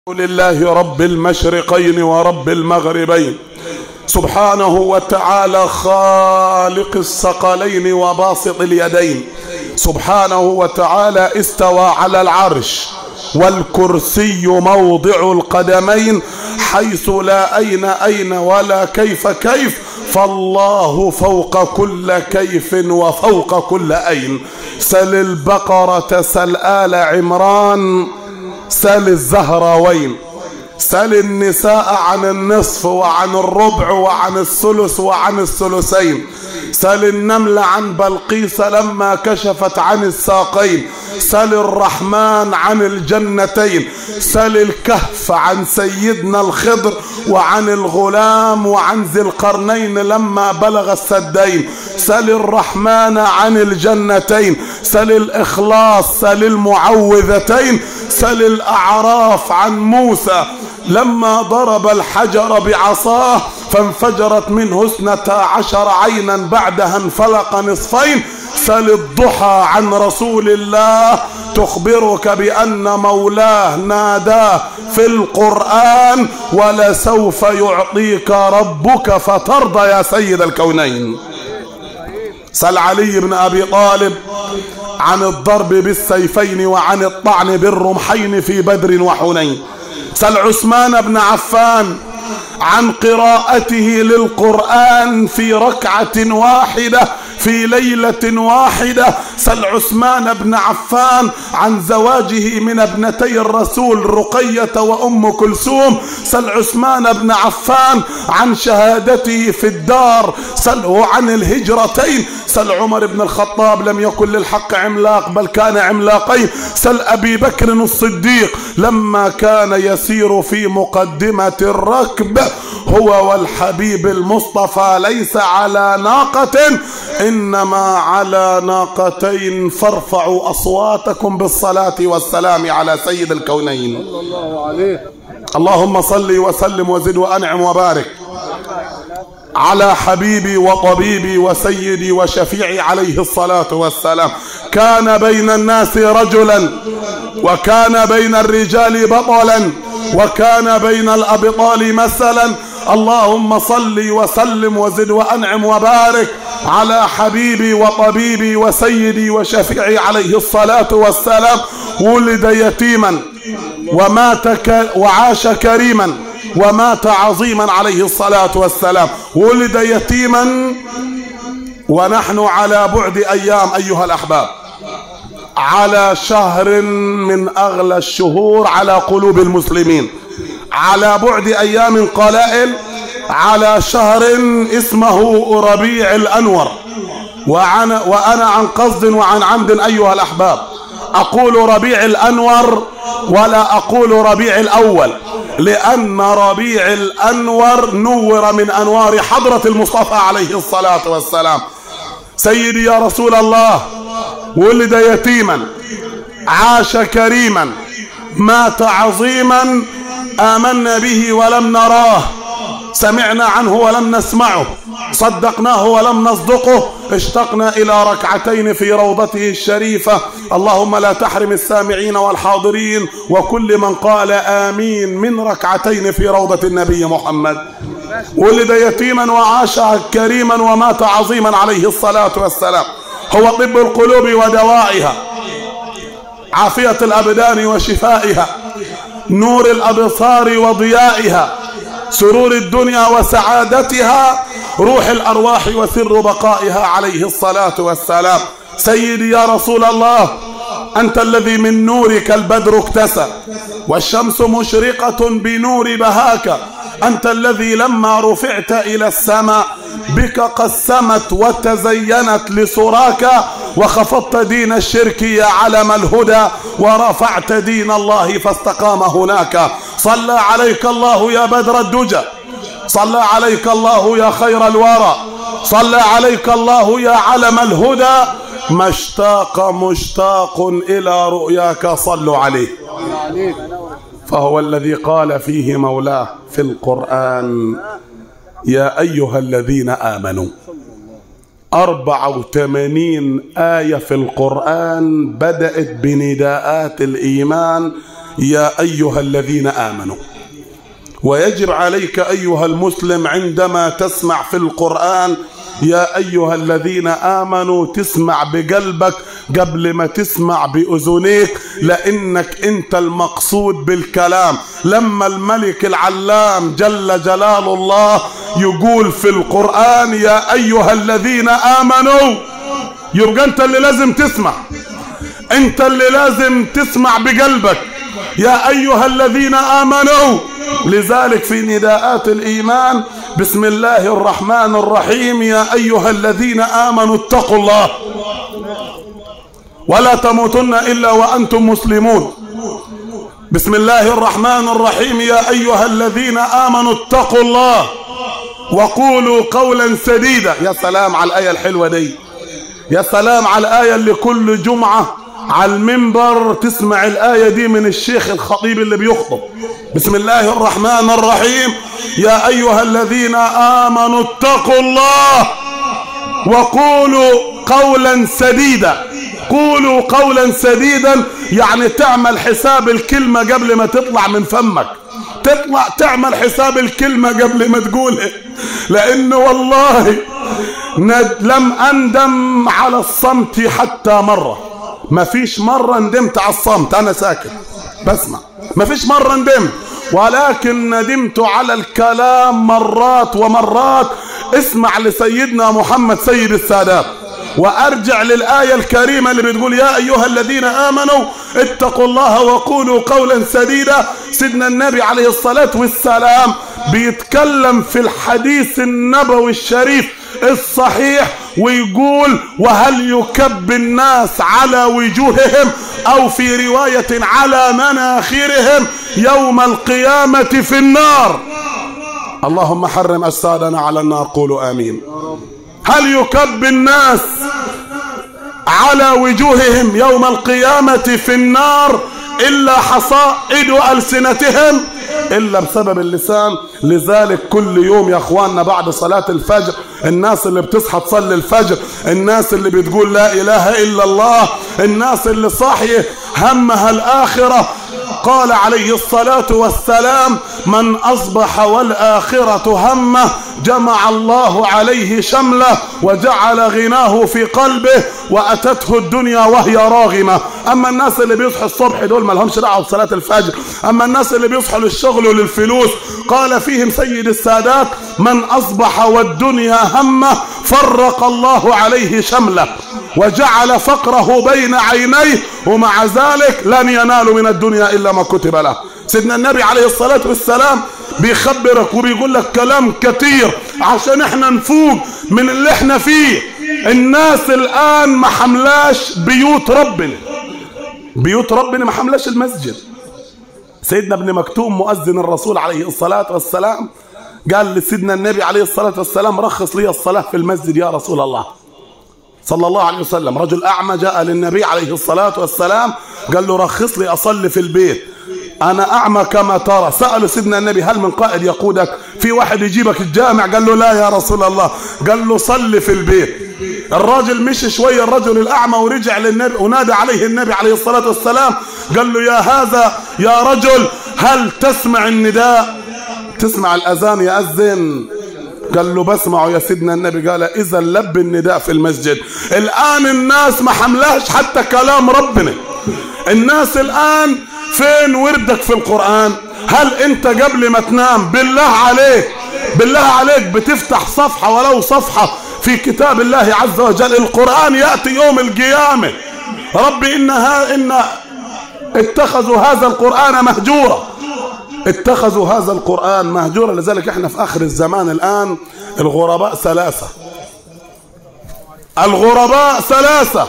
لله رب المشرقين ورب المغربين سبحانه وتعالى خالق الثقلين وباسط اليدين سبحانه وتعالى استوى على العرش والكرسي موضع القدمين حيث لا أين أين ولا كيف كيف فالله فوق كل كيف وفوق كل أين سل البقرة سل آل عمران سل الزهراوين سل النساء عن النصف وعن الربع وعن الثلث وعن الثلثين سل النمل عن بلقيس لما كشفت عن الساقين سل الرحمن عن الجنتين سل الكهف عن سيدنا الخضر وعن الغلام وعن ذي القرنين لما بلغ السدين سل الرحمن عن الجنتين سل الإخلاص سل المعوذتين سل الأعراف عن موسى لما ضرب الحجر بعصاه فانفجرت منه اثنتا عشر عينا بعدها انفلق نصفين سل الضحى عن رسول الله تخبرك بأن مولاه ناداه في القرآن ولسوف يعطيك ربك فترضى يا سيد الكونين سل علي بن أبي طالب عن الضرب بالسيفين وعن الطعن بالرمحين في بدر وحنين سل عثمان بن عفان عن قراءته للقرآن في ركعة واحدة في ليلة واحدة سل عثمان بن عفان عن زواجه من ابنتي الرسول رقية وأم كلثوم سل عثمان بن عفان عن شهادته في الدار سله عن الهجرتين سل عمر بن الخطاب لم يكن للحق عملاق بل كان عملاقين سل أبي بكر الصديق لما كان يسير في مقدمة الركب هو والحبيب المصطفى ليس على ناقة إنما على ناقتين فارفعوا أصواتكم بالصلاة والسلام على سيد الكونين الله عليه اللهم صل وسلم وزد وأنعم وبارك على حبيبي وطبيبي وسيدي وشفيعي عليه الصلاة والسلام كان بين الناس رجلا وكان بين الرجال بطلا وكان بين الأبطال مثلا اللهم صل وسلم وزد وأنعم وبارك على حبيبي وطبيبي وسيدي وشفيعي عليه الصلاة والسلام ولد يتيما ومات ك... وعاش كريما ومات عظيما عليه الصلاة والسلام ولد يتيما ونحن على بعد أيام أيها الأحباب على شهر من أغلى الشهور على قلوب المسلمين على بعد أيام قلائل على شهر اسمه ربيع الأنور وعن وأنا عن قصد وعن عمد أيها الأحباب أقول ربيع الأنور ولا أقول ربيع الأول لأن ربيع الأنور نور من أنوار حضرة المصطفى عليه الصلاة والسلام سيدي يا رسول الله ولد يتيما عاش كريما مات عظيما آمنا به ولم نراه سمعنا عنه ولم نسمعه صدقناه ولم نصدقه اشتقنا إلى ركعتين في روضته الشريفة اللهم لا تحرم السامعين والحاضرين وكل من قال آمين من ركعتين في روضة النبي محمد ولد يتيما وعاش كريما ومات عظيما عليه الصلاة والسلام هو طب القلوب ودوائها عافية الأبدان وشفائها نور الأبصار وضيائها سرور الدنيا وسعادتها روح الأرواح وسر بقائها عليه الصلاة والسلام سيدي يا رسول الله أنت الذي من نورك البدر اكتسى والشمس مشرقة بنور بهاك أنت الذي لما رفعت إلى السماء بك قسمت وتزينت لسراك وخفضت دين الشرك يا علم الهدى ورفعت دين الله فاستقام هناك صلى عليك الله يا بدر الدجى صلى عليك الله يا خير الورى صلى عليك الله يا علم الهدى ما اشتاق مشتاق إلى رؤياك صلوا عليه فهو الذي قال فيه مولاه في القرآن يا أيها الذين آمنوا أربع وثمانين آية في القرآن بدأت بنداءات الإيمان يا أيها الذين آمنوا ويجب عليك أيها المسلم عندما تسمع في القرآن يا أيها الذين آمنوا تسمع بقلبك قبل ما تسمع بأذنيك لأنك أنت المقصود بالكلام لما الملك العلام جل جلال الله يقول في القرآن يا أيها الذين آمنوا يبقى أنت اللي لازم تسمع أنت اللي لازم تسمع بقلبك يا أيها الذين آمنوا لذلك في نداءات الإيمان بسم الله الرحمن الرحيم يا أيها الذين آمنوا اتقوا الله ولا تموتن إلا وأنتم مسلمون بسم الله الرحمن الرحيم يا أيها الذين آمنوا اتقوا الله وقولوا قولا سديدا يا سلام على الآية الحلوة دي يا سلام على الآية اللي كل جمعة على المنبر تسمع الآية دي من الشيخ الخطيب اللي بيخطب بسم الله الرحمن الرحيم يا أيها الذين آمنوا اتقوا الله وقولوا قولا سديدا قولوا قولا سديدا يعني تعمل حساب الكلمة قبل ما تطلع من فمك تطلع تعمل حساب الكلمة قبل ما تقولها لأنه والله لم أندم على الصمت حتى مرة ما فيش مرة ندمت على الصمت أنا ساكت بسمع ما فيش مرة ندمت ولكن ندمت على الكلام مرات ومرات اسمع لسيدنا محمد سيد السادات وارجع للآية الكريمة اللي بتقول يا ايها الذين امنوا اتقوا الله وقولوا قولا سديدا سيدنا النبي عليه الصلاة والسلام بيتكلم في الحديث النبوي الشريف الصحيح ويقول وهل يكب الناس على وجوههم او في رواية على مناخرهم يوم القيامة في النار اللهم حرم اجسادنا على النار قولوا امين هل يكب الناس على وجوههم يوم القيامة في النار إلا حصائد ألسنتهم إلا بسبب اللسان لذلك كل يوم يا أخواننا بعد صلاة الفجر الناس اللي بتصحى تصلي الفجر الناس اللي بتقول لا إله إلا الله الناس اللي صاحية همها الآخرة قال عليه الصلاة والسلام من أصبح والآخرة همه جمع الله عليه شمله وجعل غناه في قلبه وأتته الدنيا وهي راغمة أما الناس اللي بيصحوا الصبح دول ما لهمش دعوة بصلاة الفجر أما الناس اللي بيصحوا للشغل وللفلوس قال فيهم سيد السادات من أصبح والدنيا همه فرق الله عليه شمله وجعل فقره بين عينيه ومع ذلك لن ينال من الدنيا إلا ما كتب له سيدنا النبي عليه الصلاة والسلام بيخبرك وبيقول لك كلام كتير عشان احنا نفوق من اللي احنا فيه الناس الآن ما حملاش بيوت ربنا بيوت ربنا ما حملاش المسجد سيدنا ابن مكتوم مؤذن الرسول عليه الصلاة والسلام قال لسيدنا النبي عليه الصلاة والسلام رخص لي الصلاة في المسجد يا رسول الله صلى الله عليه وسلم رجل أعمى جاء للنبي عليه الصلاة والسلام قال له رخص لي أصلي في البيت أنا أعمى كما ترى سألوا سيدنا النبي هل من قائد يقودك في واحد يجيبك الجامع قال له لا يا رسول الله قال له صلي في البيت الراجل مشي شوية الرجل الأعمى ورجع للنبي ونادى عليه النبي عليه الصلاة والسلام قال له يا هذا يا رجل هل تسمع النداء تسمع الأذان يأذن قال له بسمعه يا سيدنا النبي قال إذا لب النداء في المسجد الآن الناس ما حملاش حتى كلام ربنا الناس الآن فين وردك في القرآن هل انت قبل ما تنام بالله عليك بالله عليك بتفتح صفحة ولو صفحة في كتاب الله عز وجل القرآن يأتي يوم القيامة ربي إنها إن اتخذوا هذا القرآن مهجورا اتخذوا هذا القرآن مهجورا لذلك احنا في آخر الزمان الآن الغرباء ثلاثة الغرباء ثلاثة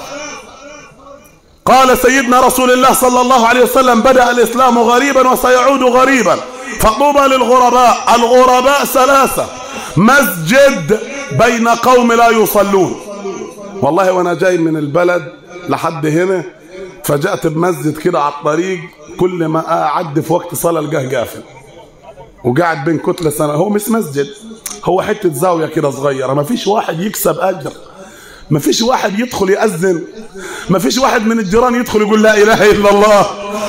قال سيدنا رسول الله صلى الله عليه وسلم بدأ الإسلام غريبا وسيعود غريبا فطوبى للغرباء الغرباء ثلاثة مسجد بين قوم لا يصلون والله وانا جاي من البلد لحد هنا فجأت بمسجد كده على الطريق كل ما أعد في وقت صلاة الجاه قافل وقاعد بين كتلة سنة هو مش مسجد هو حتة زاوية كده صغيرة ما فيش واحد يكسب أجر ما فيش واحد يدخل يأذن ما فيش واحد من الجيران يدخل يقول لا إله إلا الله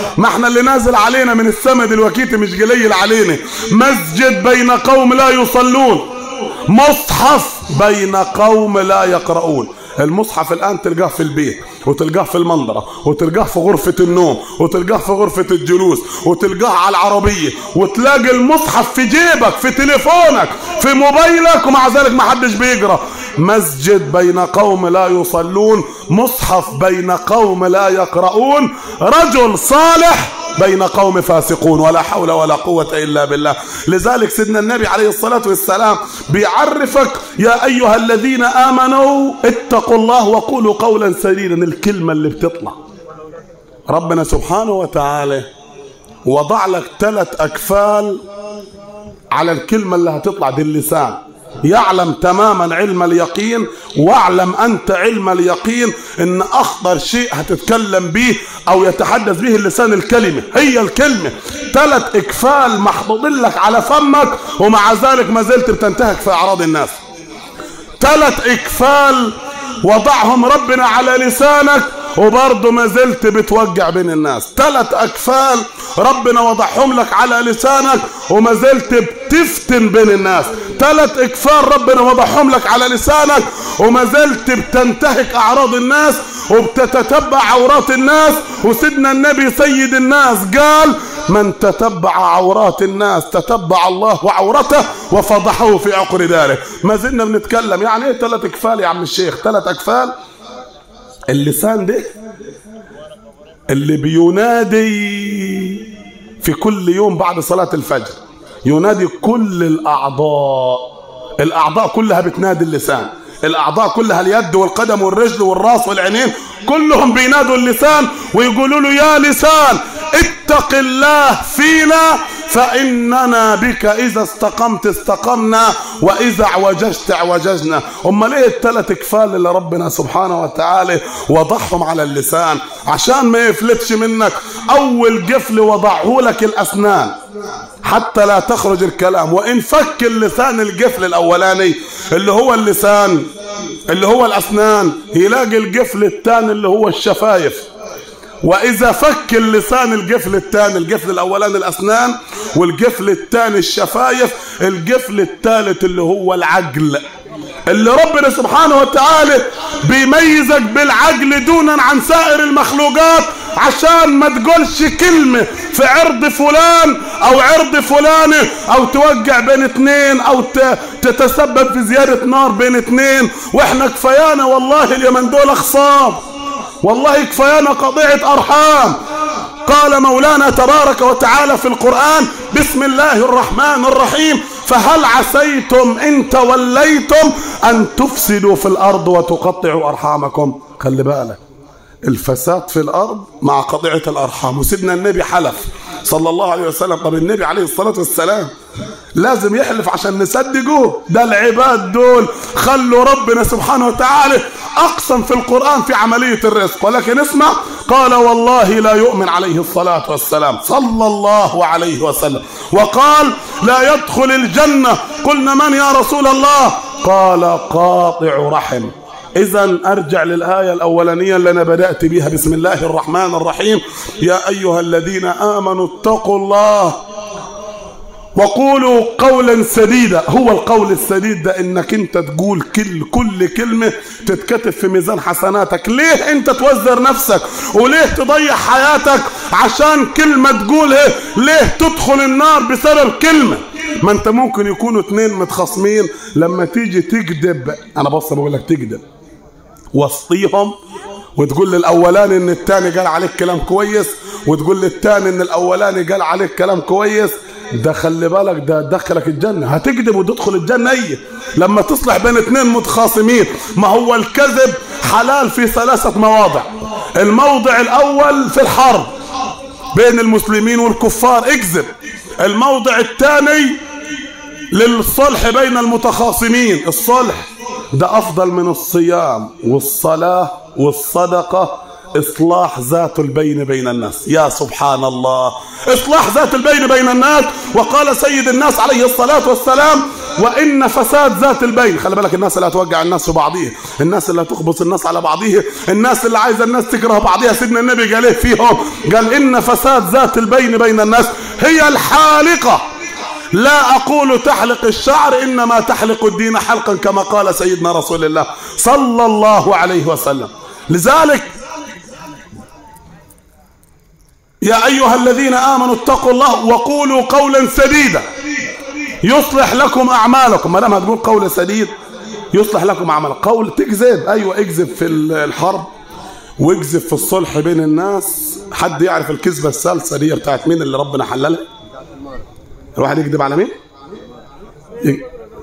ما احنا اللي نازل علينا من السماء دلوقتي مش قليل علينا مسجد بين قوم لا يصلون مصحف بين قوم لا يقرؤون المصحف الآن تلقاه في البيت وتلقاه في المنظرة وتلقاه في غرفة النوم وتلقاه في غرفة الجلوس وتلقاه على العربية وتلاقي المصحف في جيبك في تليفونك في موبايلك ومع ذلك ما حدش بيقرأ مسجد بين قوم لا يصلون مصحف بين قوم لا يقرؤون رجل صالح بين قوم فاسقون ولا حول ولا قوة إلا بالله لذلك سيدنا النبي عليه الصلاة والسلام بيعرفك يا أيها الذين آمنوا اتقوا الله وقولوا قولا سديدا الكلمة اللي بتطلع ربنا سبحانه وتعالى وضع لك ثلاث أكفال على الكلمة اللي هتطلع دي اللسان يعلم تماما علم اليقين واعلم انت علم اليقين ان اخطر شيء هتتكلم به او يتحدث به اللسان الكلمة هي الكلمة ثلاث اكفال محطوطين لك على فمك ومع ذلك ما زلت بتنتهك في اعراض الناس ثلاث اكفال وضعهم ربنا على لسانك وبرضه ما زلت بتوجع بين الناس ثلاث اكفال ربنا وضعهم لك على لسانك وما زلت بتفتن بين الناس ثلاث اكفال ربنا وضعهم لك على لسانك وما زلت بتنتهك اعراض الناس وبتتتبع عورات الناس وسيدنا النبي سيد الناس قال من تتبع عورات الناس تتبع الله عورته وفضحه في عقر داره ما زلنا بنتكلم يعني ايه ثلاث اكفال يا عم الشيخ ثلاث اكفال اللسان ده اللي بينادي في كل يوم بعد صلاة الفجر ينادي كل الأعضاء الأعضاء كلها بتنادي اللسان الأعضاء كلها اليد والقدم والرجل والراس والعينين كلهم بينادوا اللسان ويقولوا له يا لسان اتق الله فينا فإننا بك إذا استقمت استقمنا وإذا اعوججت اعوججنا أما ليه الثلاث كفال اللي ربنا سبحانه وتعالى وضعهم على اللسان عشان ما يفلتش منك أول قفل وضعه لك الأسنان حتى لا تخرج الكلام وإن فك اللسان القفل الأولاني اللي هو اللسان اللي هو الأسنان يلاقي القفل الثاني اللي هو الشفايف واذا فك اللسان القفل الثاني القفل الاولاني الاسنان والقفل الثاني الشفايف القفل الثالث اللي هو العقل اللي ربنا سبحانه وتعالى بيميزك بالعقل دونا عن سائر المخلوقات عشان ما تقولش كلمة في عرض فلان او عرض فلانة او توقع بين اتنين او تتسبب في زيادة نار بين اتنين واحنا كفايانا والله اليمن دول خصام والله كفايانا قضية أرحام قال مولانا تبارك وتعالى في القرآن بسم الله الرحمن الرحيم فهل عسيتم إن توليتم أن تفسدوا في الأرض وتقطعوا أرحامكم خلي بالك الفساد في الأرض مع قطيعة الأرحام وسيدنا النبي حلف صلى الله عليه وسلم طب النبي عليه الصلاة والسلام لازم يحلف عشان نصدقه ده العباد دول خلوا ربنا سبحانه وتعالى أقسم في القرآن في عملية الرزق ولكن اسمع قال والله لا يؤمن عليه الصلاة والسلام صلى الله عليه وسلم وقال لا يدخل الجنة قلنا من يا رسول الله قال قاطع رحم إذا أرجع للآية الأولانية اللي أنا بدأت بها بسم الله الرحمن الرحيم يا أيها الذين آمنوا اتقوا الله وقولوا قولا سديدا هو القول السديد ده انك انت تقول كل كل كلمة تتكتب في ميزان حسناتك ليه انت توزر نفسك وليه تضيع حياتك عشان كلمة تقولها ليه تدخل النار بسبب كلمة ما انت ممكن يكونوا اتنين متخاصمين لما تيجي تكذب انا بص بقول لك تكذب وسطيهم وتقول للاولاني ان التاني قال عليك كلام كويس وتقول للتاني ان الاولاني قال عليك كلام كويس ده خلي بالك ده دخلك الجنة هتكذب وتدخل الجنة هي لما تصلح بين اتنين متخاصمين ما هو الكذب حلال في ثلاثة مواضع الموضع الأول في الحرب بين المسلمين والكفار اكذب الموضع الثاني للصلح بين المتخاصمين الصلح ده أفضل من الصيام والصلاة والصدقة إصلاح ذات البين بين الناس يا سبحان الله إصلاح ذات البين بين الناس وقال سيد الناس عليه الصلاة والسلام وإن فساد ذات البين خلي بالك الناس اللي هتوجع الناس في بعضيها الناس اللي هتخبص الناس على بعضيها الناس اللي عايزة الناس تكره بعضيها سيدنا النبي قال ايه فيهم قال إن فساد ذات البين بين الناس هي الحالقة لا أقول تحلق الشعر إنما تحلق الدين حلقا كما قال سيدنا رسول الله صلى الله عليه وسلم لذلك يا أيها الذين آمنوا اتقوا الله وقولوا قولا سديدا يصلح لكم أعمالكم ما دام هتقول قول سديد يصلح لكم أعمالكم قول تكذب أيوة اكذب في الحرب واكذب في الصلح بين الناس حد يعرف الكذبة الثالثة دي بتاعت مين اللي ربنا حللها الواحد يكذب على مين ي...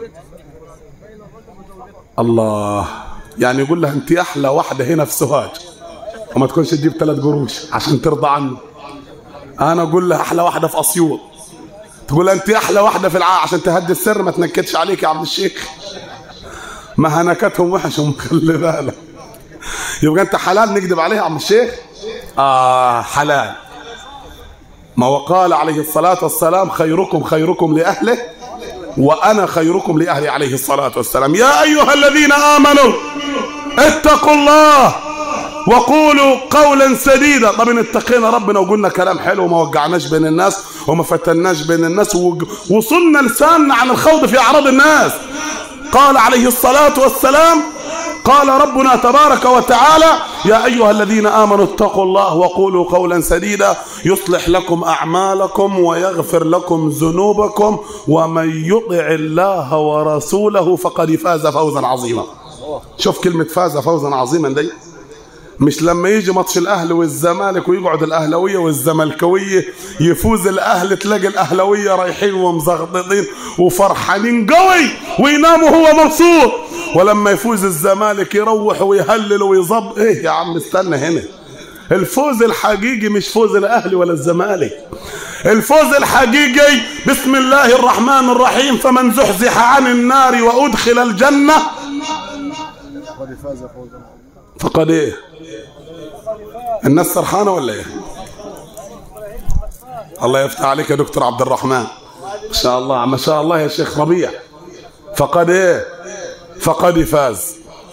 الله يعني يقول لها انت احلى واحده هنا في سوهاج وما تكونش تجيب ثلاث قروش عشان ترضى عنه انا اقول لها احلى واحده في اسيوط تقول انت احلى واحده في العالم عشان تهدي السر ما تنكدش عليك يا عبد الشيخ ما هنكتهم وحشهم خلي بالك يبقى انت حلال نكذب عليها يا عم الشيخ اه حلال ما وقال عليه الصلاة والسلام خيركم خيركم لأهله وأنا خيركم لأهلي عليه الصلاة والسلام يا أيها الذين آمنوا اتقوا الله وقولوا قولا سديدا طب ان اتقينا ربنا وقلنا كلام حلو وما وقعناش بين الناس وما فتناش بين الناس وصلنا لساننا عن الخوض في اعراض الناس قال عليه الصلاه والسلام قال ربنا تبارك وتعالى يا ايها الذين امنوا اتقوا الله وقولوا قولا سديدا يصلح لكم اعمالكم ويغفر لكم ذنوبكم ومن يطع الله ورسوله فقد فاز فوزا عظيما شوف كلمه فاز فوزا عظيما دي مش لما يجي ماتش الاهلي والزمالك ويقعد الاهلاويه والزملكاويه يفوز الاهلي تلاقي الاهلاويه رايحين ومزغططين وفرحانين قوي ويناموا هو مبسوط ولما يفوز الزمالك يروح ويهلل ويظب ايه يا عم استنى هنا الفوز الحقيقي مش فوز الاهلي ولا الزمالك الفوز الحقيقي بسم الله الرحمن الرحيم فمن زحزح عن النار وادخل الجنه فقد ايه الناس سرحانه ولا ايه الله يفتح عليك يا دكتور عبد الرحمن ما شاء الله ما شاء الله يا شيخ ربيع فقد ايه فقد فاز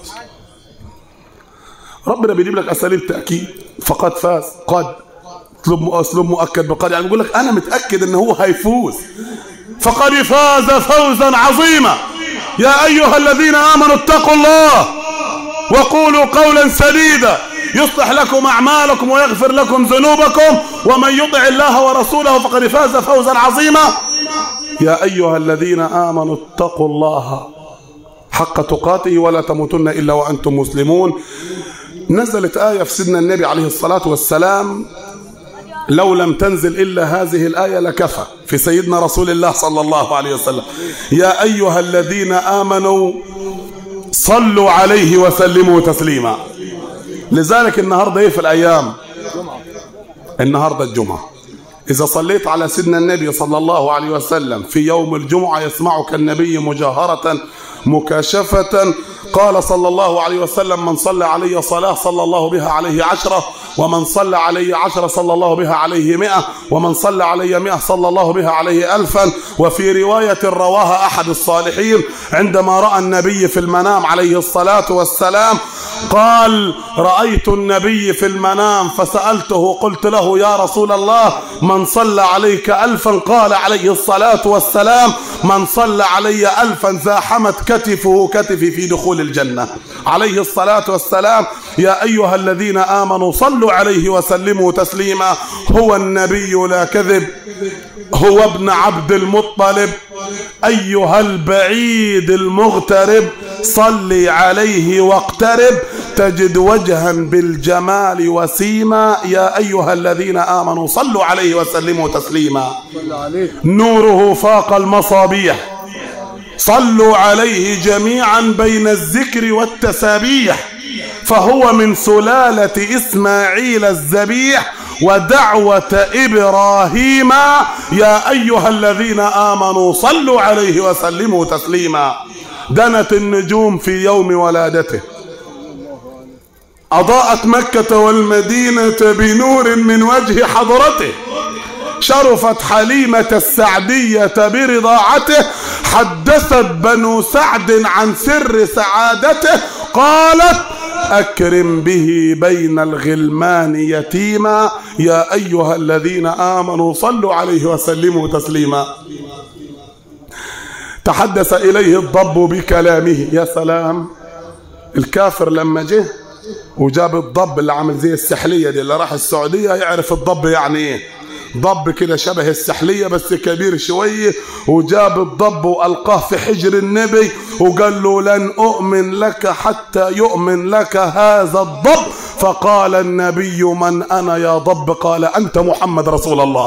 ربنا بيجيب لك اساليب تاكيد فقد فاز قد اسلوب اسلوب مؤكد بقد يعني بيقول لك انا متاكد ان هو هيفوز فقد فاز فوزا عظيما يا ايها الذين امنوا اتقوا الله وقولوا قولا سديدا يصلح لكم أعمالكم ويغفر لكم ذنوبكم ومن يطع الله ورسوله فقد فاز فوزا عظيما يا أيها الذين آمنوا اتقوا الله حق تقاته ولا تموتن إلا وأنتم مسلمون نزلت آية في سيدنا النبي عليه الصلاة والسلام لو لم تنزل إلا هذه الآية لكفى في سيدنا رسول الله صلى الله عليه وسلم يا أيها الذين آمنوا صلوا عليه وسلموا تسليما لذلك النهارده ايه في الايام النهارده الجمعه اذا صليت على سيدنا النبي صلى الله عليه وسلم في يوم الجمعه يسمعك النبي مجاهره مكاشفه قال صلى الله عليه وسلم من صلى علي صلاه صلى الله بها عليه عشره ومن صلى علي عشرة صلى الله بها عليه مئة ومن صلى علي مئة صلى الله بها عليه ألفا وفي رواية رواها أحد الصالحين عندما رأى النبي في المنام عليه الصلاة والسلام قال رأيت النبي في المنام فسألته قلت له يا رسول الله من صلى عليك ألفا قال عليه الصلاة والسلام من صلى علي ألفا زاحمت كتفه كتفي في دخول الجنة عليه الصلاة والسلام يا أيها الذين آمنوا صلوا عليه وسلموا تسليما هو النبي لا كذب هو ابن عبد المطلب أيها البعيد المغترب صل عليه واقترب تجد وجها بالجمال وسيما يا أيها الذين آمنوا صلوا عليه وسلموا تسليما نوره فاق المصابيح صلوا عليه جميعا بين الذكر والتسابيح فهو من سلالة إسماعيل الذبيح ودعوة إبراهيم يا أيها الذين آمنوا صلوا عليه وسلموا تسليما دنت النجوم في يوم ولادته أضاءت مكة والمدينة بنور من وجه حضرته شرفت حليمة السعدية برضاعته حدثت بنو سعد عن سر سعادته قالت أكرم به بين الغلمان يتيما يا أيها الذين آمنوا صلوا عليه وسلموا تسليما تحدث إليه الضب بكلامه يا سلام الكافر لما جه وجاب الضب اللي عامل زي السحلية دي اللي راح السعودية يعرف الضب يعني ايه ضب كده شبه السحلية بس كبير شوية وجاب الضب وألقاه في حجر النبي وقال له لن أؤمن لك حتى يؤمن لك هذا الضب فقال النبي من أنا يا ضب قال أنت محمد رسول الله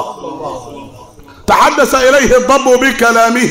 تحدث إليه الضب بكلامه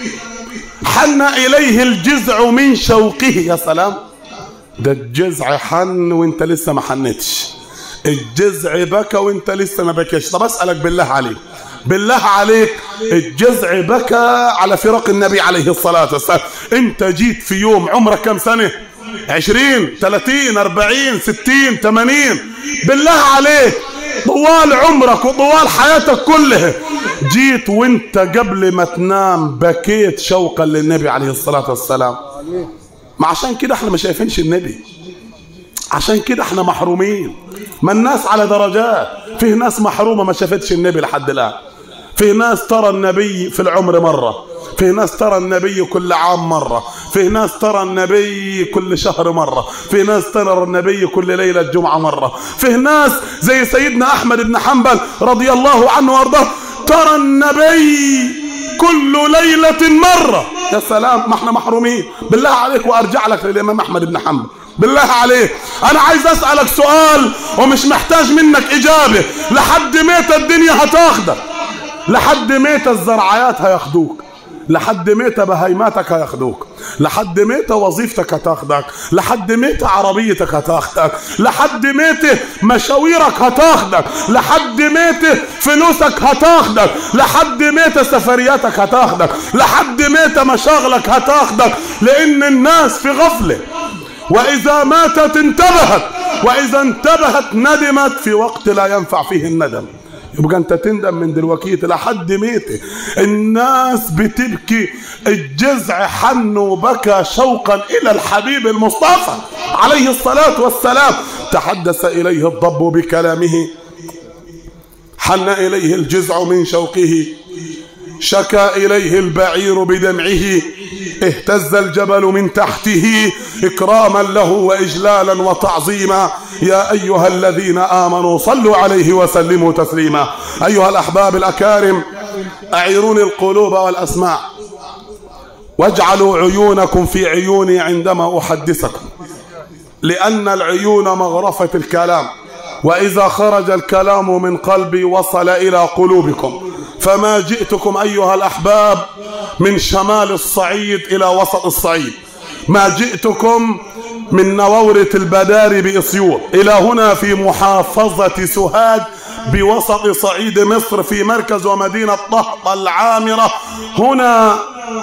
حن إليه الجزع من شوقه يا سلام ده الجزع حن وانت لسه ما حنتش الجزع بكى وانت لسه ما بكيش طب اسالك بالله عليك بالله عليك الجزع بكى على فراق النبي عليه الصلاة والسلام انت جيت في يوم عمرك كم سنة عشرين ثلاثين اربعين ستين ثمانين بالله عليك طوال عمرك وطوال حياتك كلها جيت وانت قبل ما تنام بكيت شوقا للنبي عليه الصلاة والسلام ما عشان كده احنا ما شايفينش النبي عشان كده احنا محرومين ما الناس على درجات فيه ناس محرومة ما شافتش النبي لحد الآن فيه ناس ترى النبي في العمر مرة فيه ناس ترى النبي كل عام مرة فيه ناس ترى النبي كل شهر مرة فيه ناس ترى النبي كل ليلة جمعة مرة فيه ناس زي سيدنا أحمد بن حنبل رضي الله عنه وارضاه ترى النبي كل ليلة مرة يا سلام ما احنا محرومين بالله عليك وارجع لك للامام احمد بن حنبل بالله عليك انا عايز اسألك سؤال ومش محتاج منك اجابة لحد متى الدنيا هتاخدك لحد متى الزرعيات هياخدوك لحد متى بهيماتك هياخدوك لحد متى وظيفتك هتاخدك لحد متى عربيتك هتاخدك لحد متى مشاويرك هتاخدك لحد متى فلوسك هتاخدك لحد متى سفرياتك هتاخدك لحد متى مشاغلك هتاخدك لان الناس في غفله واذا ماتت انتبهت واذا انتبهت ندمت في وقت لا ينفع فيه الندم يبقى انت تندم من دلوقتي لحد ميته الناس بتبكي الجزع حن وبكى شوقا الى الحبيب المصطفى عليه الصلاة والسلام تحدث اليه الضب بكلامه حن اليه الجزع من شوقه شكى اليه البعير بدمعه اهتز الجبل من تحته اكراما له واجلالا وتعظيما يا ايها الذين امنوا صلوا عليه وسلموا تسليما ايها الاحباب الاكارم اعيروني القلوب والاسماع واجعلوا عيونكم في عيوني عندما احدثكم لان العيون مغرفه الكلام واذا خرج الكلام من قلبي وصل الى قلوبكم فما جئتكم ايها الاحباب من شمال الصعيد الى وسط الصعيد ما جئتكم من نوورة البدار بإسيوط إلى هنا في محافظة سوهاج بوسط صعيد مصر في مركز ومدينة طهطا العامرة هنا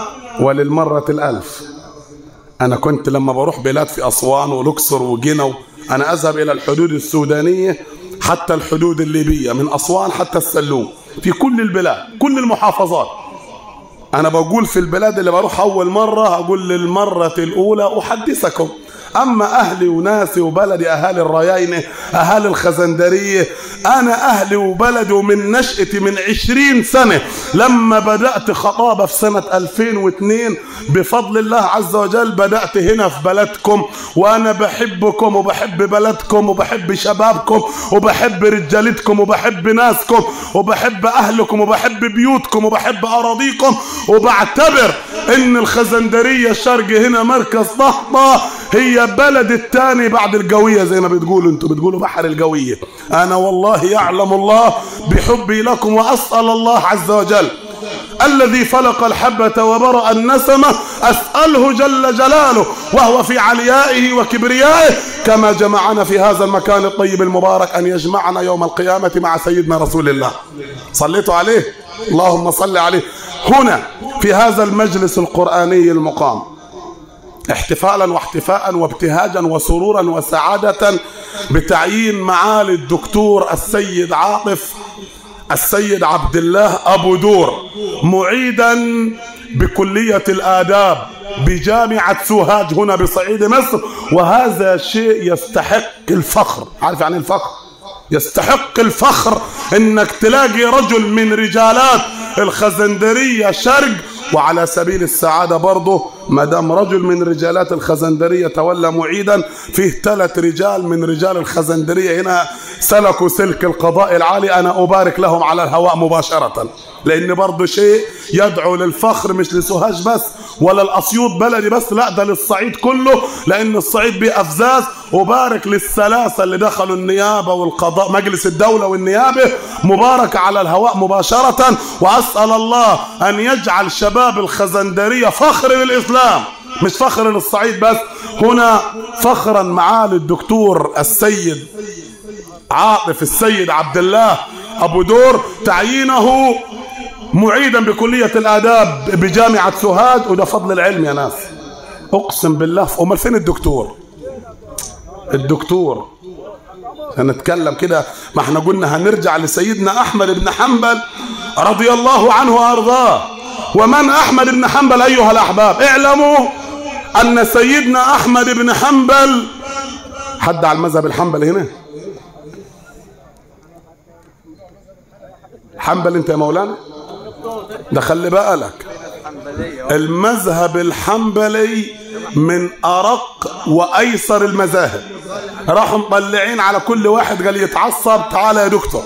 وللمرة الألف أنا كنت لما بروح بلاد في أسوان ولوكسور وجنو أنا أذهب إلى الحدود السودانية حتى الحدود الليبية من أسوان حتى السلوم في كل البلاد كل المحافظات أنا بقول في البلاد اللي بروح أول مرة أقول للمرة الأولى أحدثكم أما أهلي وناسي وبلدي أهالي الرياينة أهالي الخزندرية أنا أهلي وبلدي ومن نشأتي من عشرين سنة لما بدأت خطابة في سنة 2002 بفضل الله عز وجل بدأت هنا في بلدكم وأنا بحبكم وبحب بلدكم وبحب شبابكم وبحب رجالتكم وبحب ناسكم وبحب أهلكم وبحب بيوتكم وبحب أراضيكم وبعتبر إن الخزندرية الشرق هنا مركز طهطة هي بلد التاني بعد القوية زي ما بتقولوا انتوا بتقولوا بحر القوية انا والله يعلم الله بحبي لكم واسأل الله عز وجل الذي فلق الحبة وبرأ النسمة أسأله جل جلاله وهو في عليائه وكبريائه كما جمعنا في هذا المكان الطيب المبارك أن يجمعنا يوم القيامة مع سيدنا رسول الله صليتوا عليه اللهم صل عليه هنا في هذا المجلس القرآني المقام احتفالا واحتفاء وابتهاجا وسرورا وسعادة بتعيين معالي الدكتور السيد عاطف السيد عبد الله أبو دور معيدا بكلية الآداب بجامعة سوهاج هنا بصعيد مصر وهذا شيء يستحق الفخر عارف يعني الفخر يستحق الفخر انك تلاقي رجل من رجالات الخزندرية شرق وعلى سبيل السعادة برضه ما دام رجل من رجالات الخزندرية تولى معيدا فيه ثلاث رجال من رجال الخزندرية هنا سلكوا سلك القضاء العالي أنا أبارك لهم على الهواء مباشرة لأن برضه شيء يدعو للفخر مش لسوهاج بس ولا الأسيوط بلدي بس لا ده للصعيد كله لأن الصعيد بأفزاز وبارك للثلاثة اللي دخلوا النيابة والقضاء مجلس الدولة والنيابة مبارك على الهواء مباشرة وأسأل الله أن يجعل شباب الخزندرية فخر للإسلام مش فخر للصعيد بس هنا فخرا معالي الدكتور السيد عاطف السيد عبد الله أبو دور تعيينه معيدا بكلية الآداب بجامعة سوهاج وده فضل العلم يا ناس أقسم بالله أمال فين الدكتور الدكتور هنتكلم كده ما احنا قلنا هنرجع لسيدنا أحمد بن حنبل رضي الله عنه وأرضاه ومن أحمد بن حنبل أيها الأحباب اعلموا أن سيدنا أحمد بن حنبل حد على المذهب الحنبلي هنا حنبل انت يا مولانا ده خلي بالك المذهب الحنبلي من أرق وأيسر المذاهب راحوا مطلعين على كل واحد قال يتعصب تعالى يا دكتور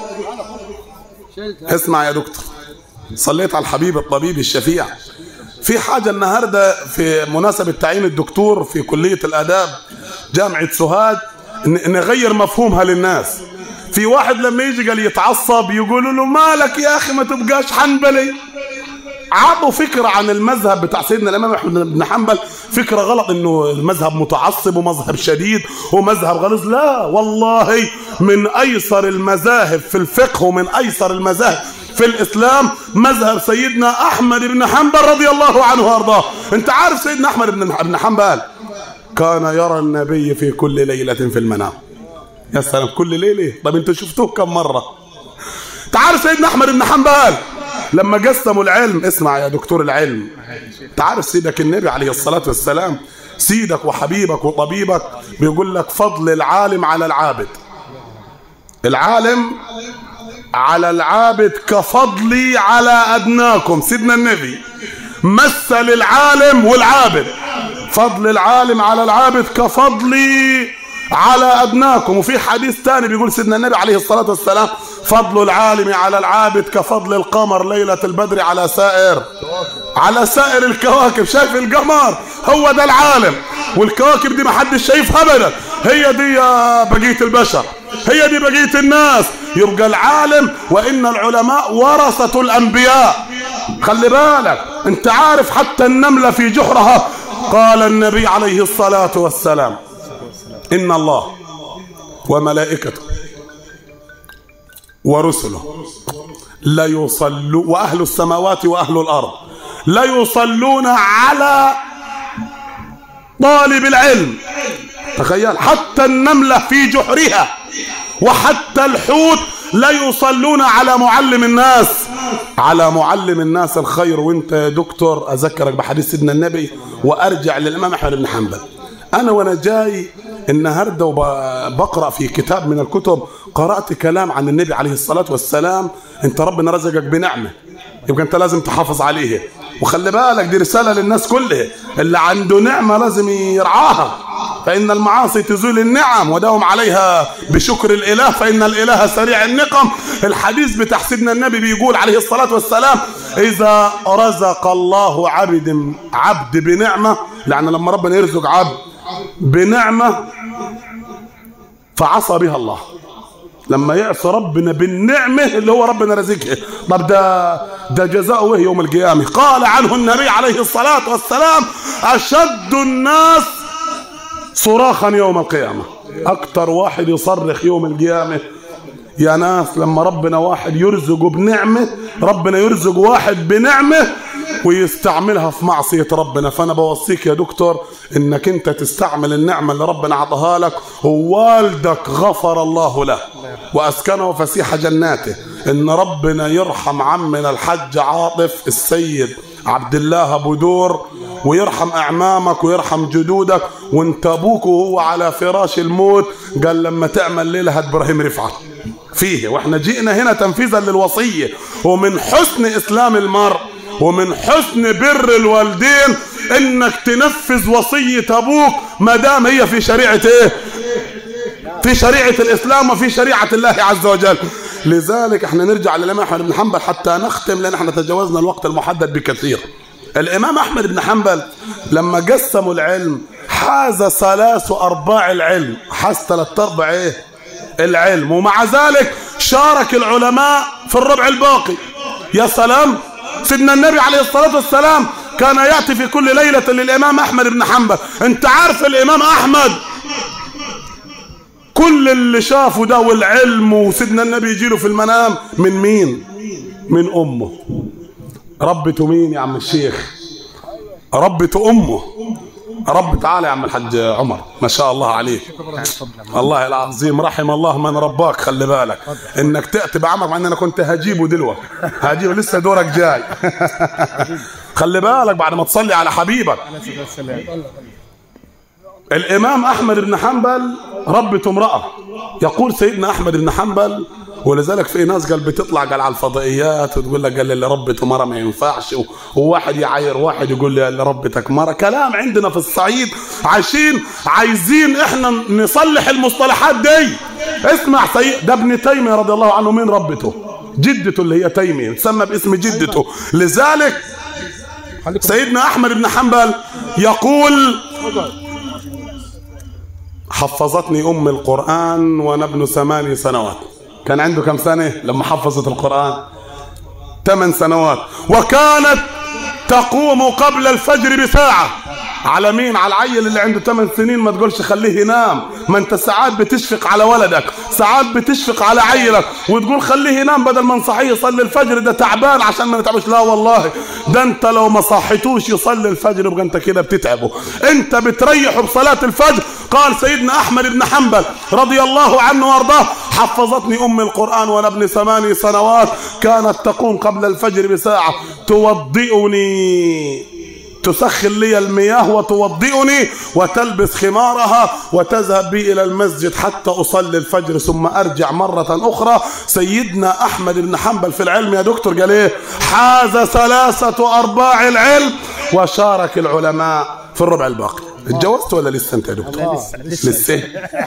اسمع يا دكتور صليت على الحبيب الطبيب الشفيع في حاجة النهاردة في مناسبة تعيين الدكتور في كلية الآداب جامعة سوهاج نغير مفهومها للناس في واحد لما يجي قال يتعصب يقولوا له مالك يا أخي ما تبقاش حنبلي عطوا فكرة عن المذهب بتاع سيدنا الإمام أحمد بن حنبل فكرة غلط إنه المذهب متعصب ومذهب شديد ومذهب غليظ لا والله من أيسر المذاهب في الفقه ومن أيسر المذاهب في الإسلام مذهب سيدنا أحمد بن حنبل رضي الله عنه وأرضاه أنت عارف سيدنا أحمد بن حنبل كان يرى النبي في كل ليلة في المنام يا سلام كل ليلة طب انتوا شفتوه كم مرة تعال سيدنا أحمد بن حنبل لما قسموا العلم اسمع يا دكتور العلم تعرف سيدك النبي عليه الصلاة والسلام سيدك وحبيبك وطبيبك بيقول لك فضل العالم على العابد العالم على العابد كفضلي على أدناكم سيدنا النبي مثل العالم والعابد فضل العالم على العابد كفضلي على أدناكم وفي حديث ثاني بيقول سيدنا النبي عليه الصلاة والسلام فضل العالم على العابد كفضل القمر ليلة البدر على سائر على سائر الكواكب شايف القمر هو ده العالم والكواكب دي ما حدش شايفها ابدا هي دي بقية البشر هي دي بقية الناس يبقى العالم وإن العلماء ورثة الأنبياء خلي بالك انت عارف حتى النملة في جحرها قال النبي عليه الصلاة والسلام إن الله وملائكته ورسله لا يصلوا وأهل السماوات وأهل الأرض لا يصلون على طالب العلم تخيل حتى النملة في جحرها وحتى الحوت لا يصلون على معلم الناس على معلم الناس الخير وانت يا دكتور اذكرك بحديث سيدنا النبي وارجع للامام احمد بن حنبل انا وانا جاي النهارده وبقرا في كتاب من الكتب قرات كلام عن النبي عليه الصلاه والسلام انت ربنا رزقك بنعمه يبقى انت لازم تحافظ عليها وخلي بالك دي رساله للناس كلها اللي عنده نعمه لازم يرعاها فإن المعاصي تزول النعم وداوم عليها بشكر الإله فإن الإله سريع النقم الحديث بتاع سيدنا النبي بيقول عليه الصلاة والسلام إذا رزق الله عبد عبد بنعمة يعني لما ربنا يرزق عبد بنعمة فعصى بها الله لما يعصى ربنا بالنعمة اللي هو ربنا رزقها طب ده ده جزاؤه ايه يوم القيامة قال عنه النبي عليه الصلاة والسلام أشد الناس صراخا يوم القيامة أكتر واحد يصرخ يوم القيامة يا ناس لما ربنا واحد يرزق بنعمة ربنا يرزق واحد بنعمة ويستعملها في معصية ربنا فأنا بوصيك يا دكتور إنك أنت تستعمل النعمة اللي ربنا عطاها لك ووالدك غفر الله له وأسكنه فسيح جناته إن ربنا يرحم عمنا الحج عاطف السيد عبد الله أبو دور ويرحم أعمامك ويرحم جدودك وانت أبوك وهو على فراش الموت قال لما تعمل ليلة إبراهيم رفعت فيه واحنا جئنا هنا تنفيذا للوصية ومن حسن إسلام المرء ومن حسن بر الوالدين انك تنفذ وصية ابوك ما دام هي في شريعة ايه في شريعة الاسلام وفي شريعة الله عز وجل لذلك احنا نرجع للامام احمد بن حنبل حتى نختم لان احنا تجاوزنا الوقت المحدد بكثير الامام احمد بن حنبل لما قسموا العلم حاز ثلاث ارباع العلم حاز ثلاث ارباع ايه العلم ومع ذلك شارك العلماء في الربع الباقي يا سلام سيدنا النبي عليه الصلاة والسلام كان يأتي في كل ليلة للإمام أحمد بن حنبل أنت عارف الإمام أحمد كل اللي شافه ده والعلم وسيدنا النبي يجيله في المنام من مين من أمه ربته مين يا عم الشيخ ربته أمه رب تعالى يا عم الحاج عمر ما شاء الله عليك الله العظيم رحم الله من رباك خلي بالك انك تاتي بعمر مع ان انا كنت هجيبه دلوقتي هجيبه لسه دورك جاي خلي بالك بعد ما تصلي على حبيبك الامام احمد بن حنبل ربته امراه يقول سيدنا احمد بن حنبل ولذلك في ناس قال بتطلع قال على الفضائيات وتقول لك قال اللي ربته مره ما ينفعش وواحد يعاير واحد يقول لي اللي ربتك مره كلام عندنا في الصعيد عايشين عايزين احنا نصلح المصطلحات دي اسمع سيد ده ابن تيميه رضي الله عنه مين ربته جدته اللي هي تيميه تسمى باسم جدته لذلك سيدنا احمد بن حنبل يقول حفظتني ام القران وانا ابن ثماني سنوات كان عنده كم سنة لما حفظت القرآن ثمان سنوات وكانت تقوم قبل الفجر بساعة على مين على العيل اللي عنده 8 سنين ما تقولش خليه ينام ما انت ساعات بتشفق على ولدك ساعات بتشفق على عيلك وتقول خليه ينام بدل ما نصحيه يصلي الفجر ده تعبان عشان ما نتعبش لا والله ده انت لو ما صحيتوش يصلي الفجر يبقى انت كده بتتعبه انت بتريحه بصلاة الفجر قال سيدنا احمد بن حنبل رضي الله عنه وارضاه حفظتني ام القرآن وانا ابن ثماني سنوات كانت تقوم قبل الفجر بساعة توضئني تسخن لي المياه وتوضئني وتلبس خمارها وتذهب بي إلى المسجد حتى أصلي الفجر ثم أرجع مرة أخرى سيدنا أحمد بن حنبل في العلم يا دكتور قال إيه حاز ثلاثة أرباع العلم وشارك العلماء في الربع الباقي اتجوزت ولا لسه انت يا دكتور لسه لسه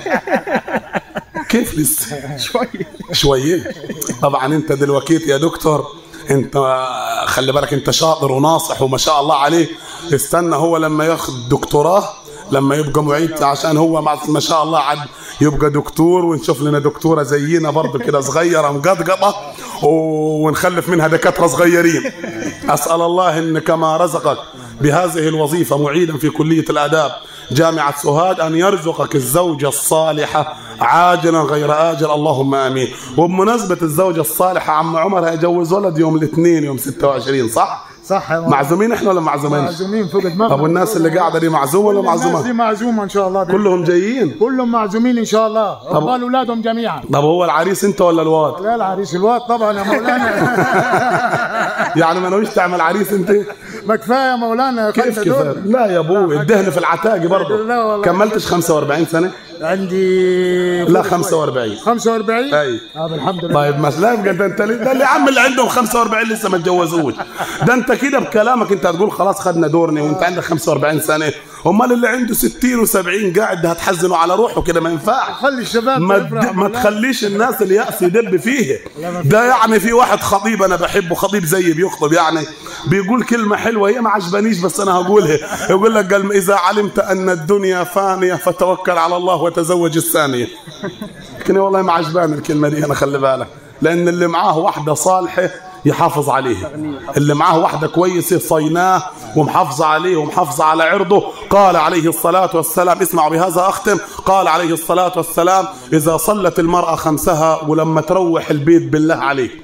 كيف لسه شوية شويه طبعا انت دلوقتي يا دكتور انت خلي بالك انت شاطر وناصح وما شاء الله عليه استنى هو لما ياخد دكتوراه لما يبقى معيد عشان هو مع- ما شاء الله عد يبقى دكتور ونشوف لنا دكتوره زينا برضه كده صغيره مقطقطه ونخلف منها دكاتره صغيرين اسال الله ان كما رزقك بهذه الوظيفه معيدا في كليه الاداب جامعه سوهاج ان يرزقك الزوجه الصالحه عاجلا غير اجل اللهم امين وبمناسبه الزوجه الصالحه عم عمر هيجوز ولد يوم الاثنين يوم 26 صح؟ صح يا مولانا. معزومين احنا ولا معزومين؟ معزومين فوق دماغنا طب والناس اللي قاعده دي معزومه ولا الناس دي معزومه؟ معزومة إن شاء الله بإذن كلهم جايين كلهم معزومين إن شاء الله عقبال أولادهم جميعا طب هو العريس انت ولا الواد؟ لا العريس الواد طبعا يا مولانا يعني ما ناويش تعمل عريس انت؟ ما كفاية يا مولانا كيف خمسة كفايه؟ دول. لا يا ابوي الدهن في العتاقي برضه لا والله. كملتش 45 سنه؟ عندي لا فوق شوي. 45 45 أي. هذا الحمد لله طيب ما لا يبقى ده انت ليه- ده اللي عم اللي عندهم 45 لسه ما اتجوزوش ده انت كده بكلامك انت هتقول خلاص خدنا دورني وانت عندك 45 سنه امال اللي عنده 60 و70 قاعد ده هتحزنه على روحه كده ما ينفعش خلي الشباب ما يفرحوا تد- ما بالله. تخليش الناس اليأس يدب فيه ده يعني في واحد خطيب انا بحبه خطيب زيي بيخطب يعني بيقول كلمه حلوه هي ما عجبانيش بس انا هقولها يقول لك قال اذا علمت ان الدنيا فانيه فتوكل على الله وتزوج الثانيه لكن والله ما عجباني الكلمه دي انا خلي بالك لان اللي معاه واحده صالحه يحافظ عليها اللي معاه واحده كويسه صيناه ومحافظه عليه ومحافظه على عرضه قال عليه الصلاه والسلام اسمعوا بهذا اختم قال عليه الصلاه والسلام اذا صلت المراه خمسها ولما تروح البيت بالله عليك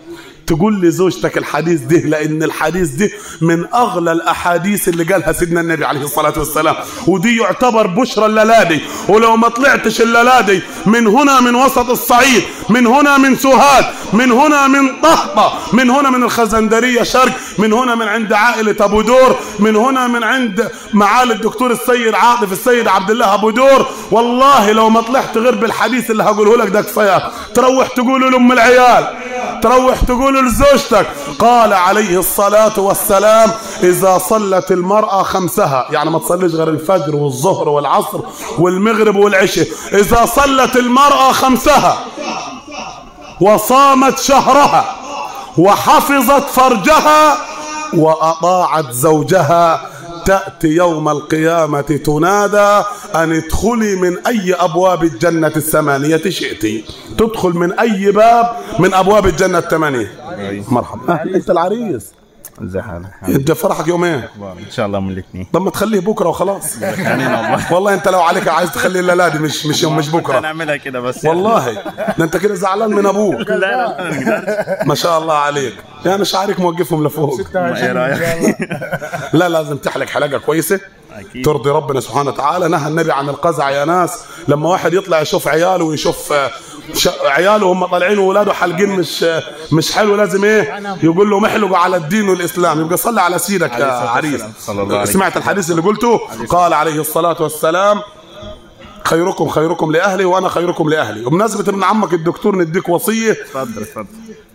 تقول لزوجتك الحديث ده لان الحديث ده من اغلى الاحاديث اللي قالها سيدنا النبي عليه الصلاه والسلام ودي يعتبر بشرى الليلادي ولو ما طلعتش الليلادي من هنا من وسط الصعيد من هنا من سوهاج من هنا من طهطة من هنا من الخزندريه شرق من هنا من عند عائله ابو دور من هنا من عند معالي الدكتور السيد عاطف السيد عبد الله ابو دور والله لو ما طلعت غير بالحديث اللي هقوله لك ده كفايه تروح تقوله لام العيال تروح تقوله لزوجتك قال عليه الصلاة والسلام إذا صلت المرأة خمسها يعني ما تصليش غير الفجر والظهر والعصر والمغرب والعشاء إذا صلت المرأة خمسها وصامت شهرها وحفظت فرجها وأطاعت زوجها تأتي يوم القيامة تنادى أن ادخلي من أي أبواب الجنة الثمانية شئتي تدخل من أي باب من أبواب الجنة الثمانية مرحبا أهلا أنت العريس ازي حالك أنت فرحك يومين ان شاء الله من الاثنين طب ما تخليه بكرة وخلاص يعني والله والله أنت لو عليك عايز تخليه الليلة دي مش مش مش بكرة هنعملها كده بس والله ده أنت كده زعلان من أبوك لا لا ما نقدرش. ما شاء الله عليك يعني شعرك موقفهم لفوق ايه رايك لا لازم تحلق حلقة كويسة اكيد ترضي ربنا سبحانه وتعالى نهى النبي عن القزع يا ناس لما واحد يطلع يشوف عياله ويشوف آه، ش- عياله هم طالعين واولاده حالقين مش آه، مش حلو لازم ايه يقول له محلقوا على الدين والاسلام يبقى صلي على سيدك يا عليه الصلاة عريس والسلام. صلى الله عليه سمعت الحديث اللي قلته قال عليه الصلاة والسلام خيركم خيركم لأهلي وأنا خيركم لأهلي وبمناسبة ابن عمك الدكتور نديك وصية اتفضل اتفضل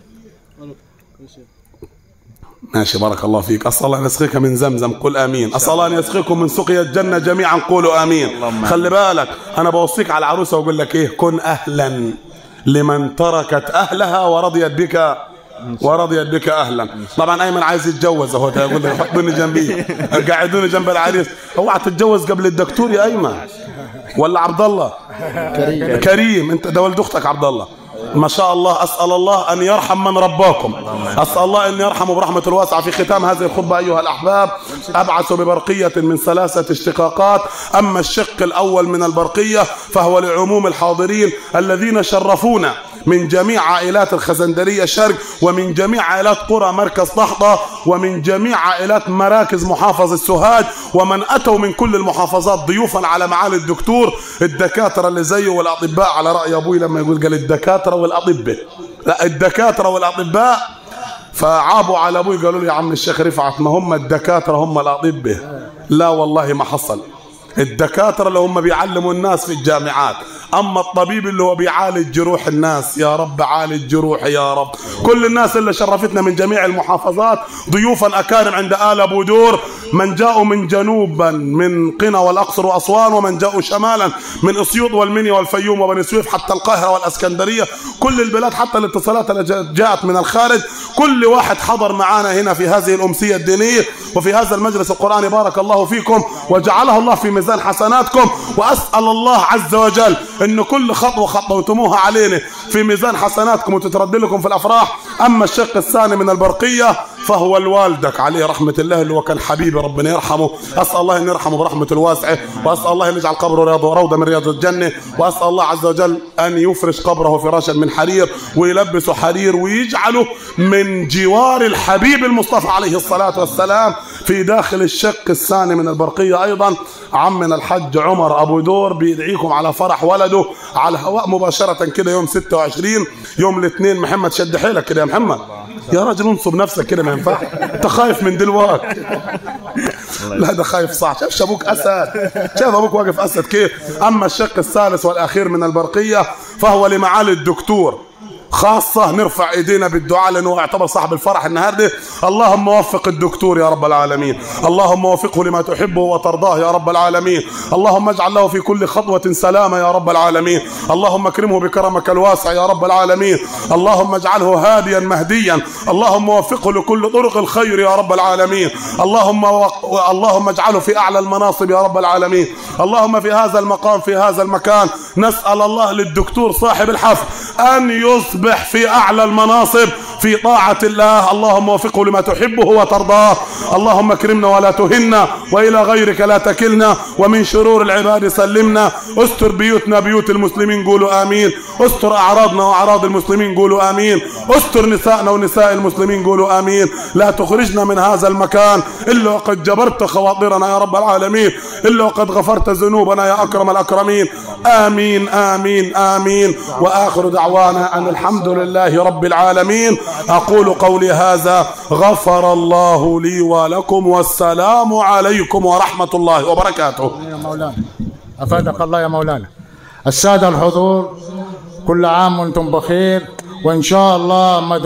ماشي بارك الله فيك أسأل الله أن يسقيك من زمزم قل آمين أسأل الله أن يسقيكم من سقيا الجنة جميعا قولوا آمين اللهم خلي بالك أنا بوصيك على العروسة وأقول لك إيه كن أهلا لمن تركت أهلها ورضيت بك ورضيت بك اهلا طبعا ايمن عايز يتجوز اهو ده يقول لي حطوني جنبي قاعدوني جنب العريس اوعى تتجوز قبل الدكتور يا ايمن ولا عبد الله كريم كريم انت ده ولد اختك عبد الله ما شاء الله اسال الله ان يرحم من رباكم اسال الله ان يرحمه برحمه الواسعه في ختام هذه الخطبه ايها الاحباب ابعث ببرقيه من ثلاثه اشتقاقات اما الشق الاول من البرقيه فهو لعموم الحاضرين الذين شرفونا من جميع عائلات الخزندرية شرق ومن جميع عائلات قرى مركز طحطة ومن جميع عائلات مراكز محافظة السوهاج ومن أتوا من كل المحافظات ضيوفا على معالي الدكتور الدكاترة اللي زيه والأطباء على رأي أبوي لما يقول قال الدكاترة والأطباء لا الدكاترة والأطباء فعابوا على ابوي قالوا لي يا عم الشيخ رفعت ما هم الدكاتره هم الاطباء لا والله ما حصل الدكاتره اللي هم بيعلموا الناس في الجامعات اما الطبيب اللي هو بيعالج جروح الناس يا رب عالج جروحي يا رب كل الناس اللي شرفتنا من جميع المحافظات ضيوفا اكارم عند ال ابو دور من جاءوا من جنوبا من قنا والاقصر واسوان ومن جاءوا شمالا من اسيوط والمنيا والفيوم وبني سويف حتى القاهره والاسكندريه كل البلاد حتى الاتصالات اللي جا- جاءت من الخارج كل واحد حضر معنا هنا في هذه الامسيه الدينيه وفي هذا المجلس القراني بارك الله فيكم وجعله الله في ميزان حسناتكم واسال الله عز وجل ان كل خطوه خطوتموها علينا في ميزان حسناتكم وتترد لكم في الافراح اما الشق الثاني من البرقيه فهو الوالدك عليه رحمه الله اللي هو كان حبيبي ربنا يرحمه اسال الله ان يرحمه برحمه الواسعه واسال الله ان يجعل قبره رياض روضه من رياض الجنه واسال الله عز وجل ان يفرش قبره فراشا من حرير ويلبسه حرير ويجعله من جوار الحبيب المصطفى عليه الصلاه والسلام في داخل الشق الثاني من البرقيه ايضا عمنا الحج عمر ابو دور بيدعيكم على فرح ولده على الهواء مباشره كده يوم 26 يوم الاثنين محمد شد حيلك كده يا محمد يا راجل انصب نفسك كده ما ينفعش انت خايف من دلوقت لا ده خايف صح شاف ابوك اسد شاف ابوك واقف اسد كيف اما الشق الثالث والاخير من البرقيه فهو لمعالي الدكتور خاصة نرفع ايدينا بالدعاء لانه يعتبر صاحب الفرح النهارده اللهم وفق الدكتور يا رب العالمين اللهم وفقه لما تحبه وترضاه يا رب العالمين اللهم اجعل له في كل خطوة سلامة يا رب العالمين اللهم اكرمه بكرمك الواسع يا رب العالمين اللهم اجعله هاديا مهديا اللهم وفقه لكل طرق الخير يا رب العالمين اللهم و... اللهم اجعله في اعلى المناصب يا رب العالمين اللهم في هذا المقام في هذا المكان نسأل الله للدكتور صاحب الحفل ان يصبح في اعلى المناصب في طاعة الله اللهم وفقه لما تحبه وترضاه اللهم اكرمنا ولا تهنا وإلى غيرك لا تكلنا ومن شرور العباد سلمنا استر بيوتنا بيوت المسلمين قولوا آمين استر أعراضنا وأعراض المسلمين قولوا آمين استر نساءنا ونساء المسلمين قولوا آمين لا تخرجنا من هذا المكان إلا وقد جبرت خواطرنا يا رب العالمين إلا وقد غفرت ذنوبنا يا أكرم الأكرمين آمين آمين آمين وآخر دعوانا أن الحمد لله رب العالمين أقول قولي هذا غفر الله لي ولكم والسلام عليكم ورحمة الله وبركاته يا مولانا افادك الله يا مولانا الساده الحضور كل عام وانتم بخير وان شاء الله مد